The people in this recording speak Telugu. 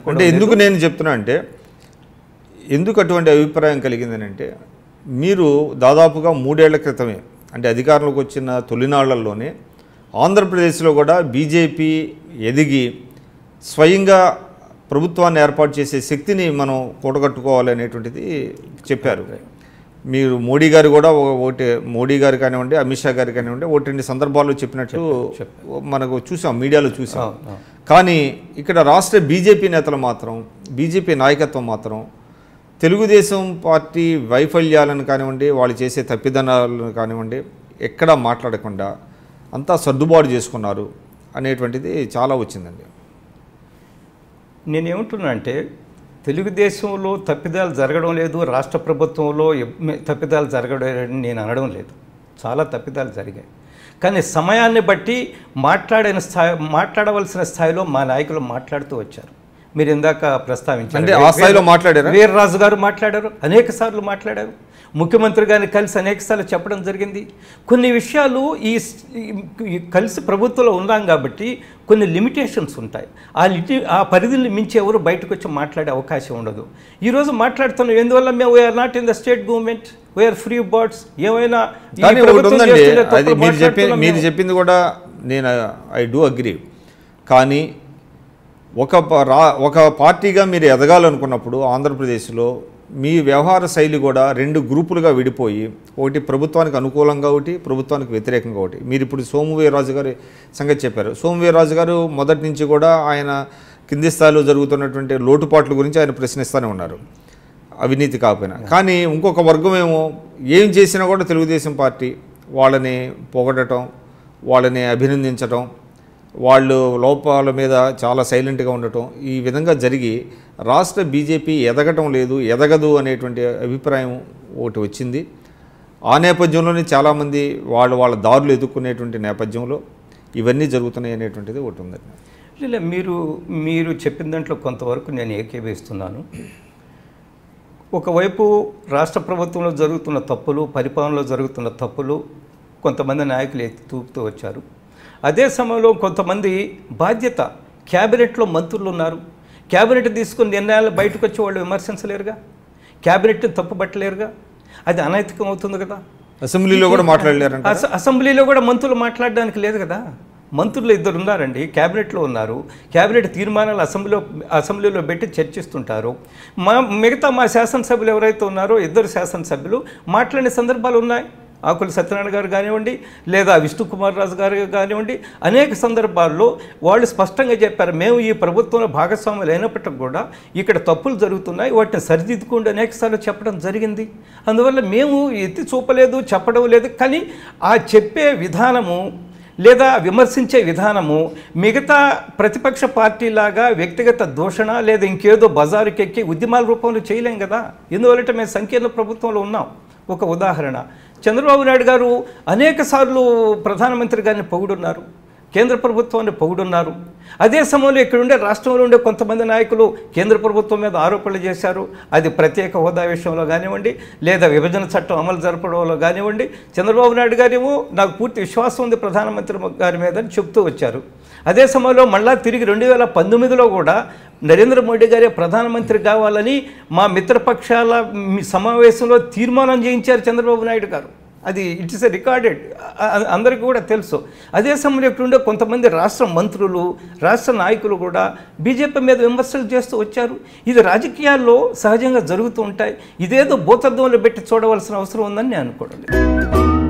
అంటే ఎందుకు నేను చెప్తున్నా అంటే ఎందుకు అటువంటి అభిప్రాయం కలిగిందని అంటే మీరు దాదాపుగా మూడేళ్ల క్రితమే అంటే అధికారంలోకి వచ్చిన తొలినాళ్లలోనే ఆంధ్రప్రదేశ్లో కూడా బీజేపీ ఎదిగి స్వయంగా ప్రభుత్వాన్ని ఏర్పాటు చేసే శక్తిని మనం కూడగట్టుకోవాలి అనేటువంటిది చెప్పారు మీరు మోడీ గారు కూడా ఓ- ఒకటి మోడీ గారు కానివ్వండి అమిత్ షా గారు కానివ్వండి ఒకటి రెండు సందర్భాల్లో చెప్పినట్టు మనకు చూసాం మీడియాలో చూసాం అవును. కానీ ఇక్కడ రాష్ట్ర బీజేపీ నేతలు మాత్రం బీజేపీ నాయకత్వం మాత్రం తెలుగుదేశం పార్టీ వైఫల్యాలను కానివ్వండి వాళ్ళు చేసే తప్పిదనాలను కానివ్వండి ఎక్కడా మాట్లాడకుండా అంతా సర్దుబాటు చేసుకున్నారు అనేటువంటిది చాలా వచ్చిందండి నేనేమంటున్నా అంటే తెలుగుదేశంలో తప్పిదాలు జరగడం లేదు రాష్ట్ర ప్రభుత్వంలో ఎప్- తప్పిదాలు జరగడం లేదని నేను అనడం లేదు చాలా తప్పిదాలు జరిగాయి కానీ సమయాన్ని బట్టి మాట్లాడిన స్థాయి మాట్లాడవలసిన స్థాయిలో మా నాయకులు మాట్లాడుతూ వచ్చారు మీరు ఇందాక ప్రస్తావించారు అంటే ఆ స్థాయిలో మాట్లాడారా వీర్రాజు గారు మాట్లాడారు అనేక సార్లు మాట్లాడారు ముఖ్యమంత్రి గారిని కలిసి అనేక సార్లు చెప్పడం జరిగింది కొన్ని విషయాలు ఈ స్- ఈ కలిసి ప్రభుత్వంలో ఉన్నాం కాబట్టి కొన్ని లిమిటేషన్స్ ఉంటాయి ఆ లిటి ఆ పరిధిని మించి ఎవరు బయటకు వచ్చి మాట్లాడే అవకాశం ఉండదు ఈరోజు మాట్లాడుతున్నాం ఎందువల్ల మేము we are not in the state government we are free birds ఏమైనా ఈ కానీ ఒకటి ప్రభుత్వం ఉందండి చేస్తున్న అది తప్పులు మీరు చెప్పి మాట్లాడుతున్నాం మీరు మేము. చెప్పింది కూడా నేను ఐ డూ అగ్రీ కానీ ఒక ప- రా ఒక పార్టీగా మీరు ఎదగాలనుకున్నప్పుడు ఆంధ్రప్రదేశ్లో మీ వ్యవహార శైలి కూడా రెండు గ్రూపులుగా విడిపోయి ఒకటి ప్రభుత్వానికి అనుకూలంగా ఒకటి ప్రభుత్వానికి వ్యతిరేకంగా ఒకటి మీరు ఇప్పుడు సోమువీర్రాజు గారి సంగతి చెప్పారు సోమువీర్రాజు గారు మొదటి నుంచి కూడా ఆయన కింది స్థాయిలో జరుగుతున్నటువంటి లోటుపాట్ల గురించి ఆయన ప్రశ్నిస్తూనే ఉన్నారు అవినీతి కాకపోయినా కానీ ఇంకొక వర్గం ఏమో ఏం చేసినా కూడా తెలుగుదేశం పార్టీ వాళ్ళని పొగడటం వాళ్ళని అభినందించటం వాళ్ళు లోపాల మీద చాలా సైలెంట్గా ఉండటం ఈ విధంగా జరిగి రాష్ట్ర బీజేపీ ఎదగటం లేదు ఎదగదు అనేటువంటి అభిప్రాయం ఒకటి వచ్చింది ఆ నేపథ్యంలోనే చాలామంది వాళ్ళు వాళ్ళ దారులు ఎదుర్కొనేటువంటి నేపథ్యంలో ఇవన్నీ జరుగుతున్నాయి అనేటువంటిది ఒకటి ఉందండి లేదు మీరు మీరు చెప్పిన దాంట్లో కొంతవరకు నేను ఏకీభవిస్తున్నాను ఒకవైపు రాష్ట్ర ప్రభుత్వంలో జరుగుతున్న తప్పులు పరిపాలనలో జరుగుతున్న తప్పులు కొంతమంది నాయకులు ఎత్తి చూపుతూ వచ్చారు అదే సమయంలో కొంతమంది బాధ్యత క్యాబినెట్లో మంత్రులు ఉన్నారు క్యాబినెట్ తీసుకుని నిర్ణయాలు బయటకు వచ్చి వాళ్ళు విమర్శించలేరుగా క్యాబినెట్ని తప్పుపట్టలేరుగా అది అనైతికం అవుతుంది కదా అసెంబ్లీలో కూడా మాట్లాడలేరంట అస- అసెంబ్లీలో కూడా మంత్రులు మాట్లాడడానికి లేదు కదా మంత్రులు ఇద్దరు ఉన్నారండి క్యాబినెట్లో ఉన్నారు క్యాబినెట్ తీర్మానాలు అసెంబ్లీలో అసెంబ్లీలో పెట్టి చర్చిస్తుంటారు మా మిగతా మా శాసనసభ్యులు ఎవరైతే ఉన్నారో ఇద్దరు శాసనసభ్యులు మాట్లాడిన సందర్భాలు ఉన్నాయి ఆకుల సత్యనారాయణ గారు కానివ్వండి లేదా విష్ణుకుమార్ రాజు గారు కానివ్వండి అనేక సందర్భాల్లో వాళ్ళు స్పష్టంగా చెప్పారు మేము ఈ ప్రభుత్వంలో భాగస్వాములు అయినప్పటికీ కూడా ఇక్కడ తప్పులు జరుగుతున్నాయి వాటిని సరిదిద్దుకోండి అనేకసార్లు చెప్పడం జరిగింది అందువల్ల మేము ఎత్తి చూపలేదు చెప్పడం లేదు కానీ ఆ చెప్పే విధానము లేదా విమర్శించే విధానము మిగతా ప్రతిపక్ష పార్టీలాగా వ్యక్తిగత దూషణ లేదా ఇంకేదో బజారుకెక్కి ఉద్యమాల రూపంలో చేయలేం కదా ఎందువలంటే మేము సంకీర్ణ ప్రభుత్వంలో ఉన్నాం ఒక ఉదాహరణ చంద్రబాబు నాయుడు గారు అనేక సార్లు ప్రధానమంత్రి గారిని పొగుడున్నారు కేంద్ర ప్రభుత్వాన్ని పొగుడున్నారు అదే సమయంలో ఇక్కడ ఉండే రాష్ట్రంలో ఉండే కొంతమంది నాయకులు కేంద్ర ప్రభుత్వం మీద ఆరోపణలు చేశారు అది ప్రత్యేక హోదా విషయంలో కానివ్వండి లేదా విభజన చట్టం అమలు జరపడంలో కానివ్వండి చంద్రబాబు నాయుడు గారేమో నాకు పూర్తి విశ్వాసం ఉంది ప్రధానమంత్రి గారి మీద అని చెప్తూ వచ్చారు అదే సమయంలో మళ్ళా తిరిగి రెండు వేల పంతొమ్మిదిలో కూడా నరేంద్ర మోడీ గారే ప్రధానమంత్రి కావాలని మా మిత్రపక్షాల మీ సమావేశంలో తీర్మానం చేయించారు చంద్రబాబు నాయుడు గారు అది ఇట్ ఇస్ ఎ రికార్డెడ్ అందరికీ కూడా తెలుసు అదే సమయంలో ఇక్కడ ఉండే కొంతమంది రాష్ట్ర మంత్రులు రాష్ట్ర నాయకులు కూడా బీజేపీ మీద విమర్శలు చేస్తూ వచ్చారు ఇది రాజకీయాల్లో సహజంగా జరుగుతూ ఉంటాయి ఇదేదో భూతత్వంలో పెట్టి చూడవలసిన అవసరం ఉందని నేను అనుకోవడం లేదు